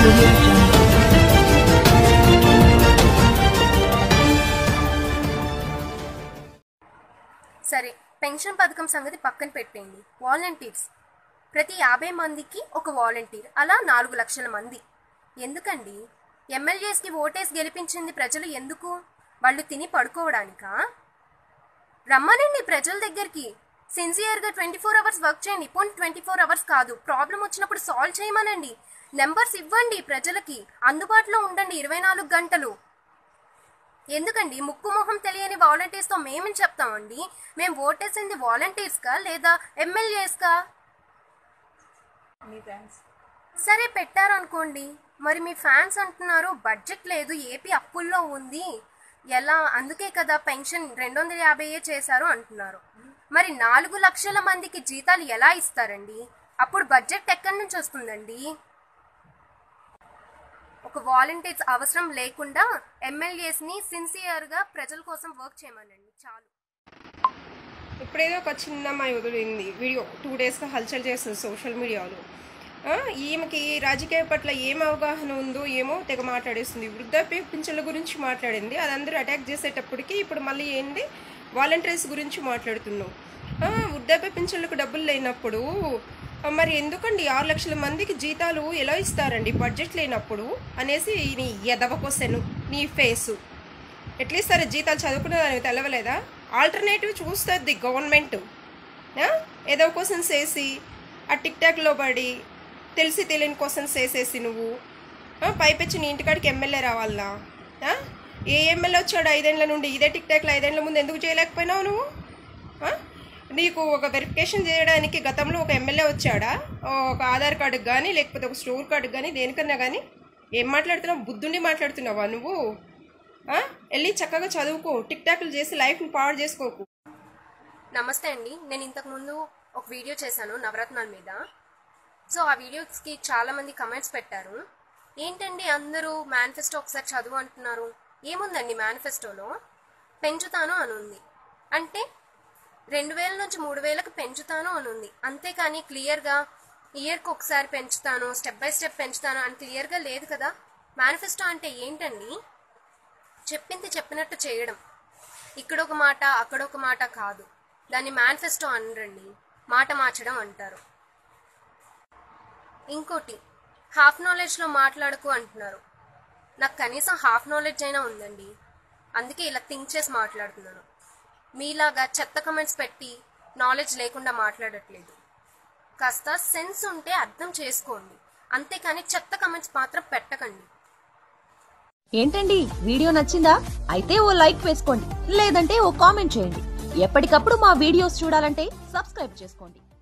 audio jungle. సరే pension పథకం సంగతి పక్కన పెట్టేయండి వాలంటీర్స్ ప్రతి యాభై మందికి ఒక వాలంటీర్ అలా నాలుగు లక్షల మంది ఎందుకండి ఎమ్మెల్యేస్కి ఓటేసి గెలిపించింది ప్రజలు ఎందుకు వాళ్ళు తిని పడుకోవడానికా రమ్మనండి ప్రజల దగ్గరికి సిన్సియర్గా ట్వంటీ ఫోర్ అవర్స్ వర్క్ చేయండి పోనీ ట్వంటీ ఫోర్ అవర్స్ కాదు ప్రాబ్లం వచ్చినప్పుడు సాల్వ్ చేయమనండి నెంబర్స్ ఇవ్వండి ప్రజలకి అందుబాటులో ఉండండి ఇరవై నాలుగు గంటలు ఎందుకండి ముక్కు మొహం తెలియని వాలంటీర్స్తో మేమని చెప్తామండి మేము ఓటేసింది వాలంటీర్స్కా లేదా ఎమ్మెల్యేస్కా సరే పెట్టారనుకోండి మరి మీ ఫ్యాన్స్ అంటున్నారు బడ్జెట్ లేదు ఏపీ అప్పుల్లో ఉంది ఎలా అందుకే కదా పెన్షన్ రెండు వందల యాభైయే చేశారు అంటున్నారు మరి నాలుగు లక్షల మందికి జీతాలు ఎలా ఇస్తారండి అప్పుడు బడ్జెట్ ఎక్కడి నుంచి వస్తుందండి ఒక వాలంటీర్స్ అవసరం లేకుండా ఎమ్మెల్యేస్ని సిన్సియర్గా ప్రజల కోసం వర్క్ చేయమనండి చాలు ఇప్పుడేదో ఒక చిన్న అమ్మాయి వదిలింది వీడియో టూ డేస్గా హల్చల్ చేస్తుంది సోషల్ మీడియాలో ఆ, ఈమెకి రాజకీయ పట్ల ఏం అవగాహన ఉందో ఏమో తెగ మాట్లాడేస్తుంది వృద్ధాప్య పింఛన్ల గురించి మాట్లాడింది అది అందరూ అటాక్ చేసేటప్పటికి ఇప్పుడు మళ్ళీ ఏంటి వాలంటీర్స్ గురించి మాట్లాడుతున్నాం ఆ, వృద్ధాప్య పింఛన్లకు డబ్బులు లేనప్పుడు ఆ, మరి ఎందుకండి ఆరు లక్షల మందికి జీతాలు ఎలా ఇస్తారండి బడ్జెట్ లేనప్పుడు అనేసి నీ ఎదవ క్వశ్చన్ నీ ఫేసు ఎట్లీస్ట్ సరే జీతాలు చదువుకున్న దానికి తెలవలేదా ఆల్టర్నేటివ్ చూస్తుంది గవర్నమెంట్ ఆ? ఏదో క్వశ్చన్స్ వేసి ఆ టిక్ టాక్లో పడి తెలిసి తెలియని క్వశ్చన్స్ వేసేసి నువ్వు ఆ? పైపెచ్చి నీ ఇంటికాడికి ఎమ్మెల్యే రావాలా ఆ? ఏ ఎమ్మెల్యే వచ్చాడు ఐదేళ్ల నుండి ఇదే టిక్ టాక్లో ఐదేళ్ల ముందు ఎందుకు చేయలేకపోయినావు నువ్వు ఆ? నీకు ఒక వెరిఫికేషన్ చేయడానికి గతంలో ఒక ఎమ్మెల్యే వచ్చాడా ఒక ఆధార్ కార్డుకి కానీ లేకపోతే ఒక స్టోర్ కార్డుకి కానీ దేనికన్నా కానీ ఏం మాట్లాడుతున్నావు బుద్ధుండి మాట్లాడుతున్నావా నువ్వు ఆ? వెళ్ళి చక్కగా చదువుకో టిక్ టాక్లు చేసి లైఫ్ని పాడు చేసుకోకు నమస్తే అండి నేను ఇంతకు ముందు ఒక వీడియో చేశాను నవరత్నాల మీద సో ఆ వీడియోస్కి చాలా మంది కమెంట్స్ పెట్టారు ఏంటండి అందరూ మేనిఫెస్టో ఒకసారి చదువు అంటున్నారు ఏముందండి మేనిఫెస్టోలో పెంచుతాను అని ఉంది అంటే రెండు వేల నుంచి మూడు వేలకు పెంచుతాను అని ఉంది అంతేకాని క్లియర్గా ఇయర్కి ఒకసారి పెంచుతాను స్టెప్ బై స్టెప్ పెంచుతాను అని క్లియర్గా లేదు కదా మేనిఫెస్టో అంటే ఏంటండి చెప్పింది చెప్పినట్టు చేయడం ఇక్కడ ఒక మాట అక్కడ ఒక మాట కాదు దాన్ని మేనిఫెస్టో అనరండి మాట మార్చడం అంటారు ఇంకోటి హాఫ్ నాలెడ్జ్లో మాట్లాడకు అంటున్నారు నాకు కనీసం హాఫ్ నాలెడ్జ్ అయినా ఉందండి అందుకే ఇలా థింక్ చేసి మాట్లాడుతున్నాను మీలాగా చెత్త కమెంట్స్ పెట్టి నాలెడ్జ్ లేకుండా మాట్లాడట్లేదు కాస్త సెన్స్ ఉంటే అర్థం చేసుకోండి అంతేకాని చెత్త కమెంట్స్ మాత్రం పెట్టకండి ఏంటండి వీడియో నచ్చిందా అయితే ఓ లైక్ వేసుకోండి లేదంటే ఓ కామెంట్ చేయండి ఎప్పటికప్పుడు మా వీడియోస్ చూడాలంటే సబ్స్క్రైబ్ చేసుకోండి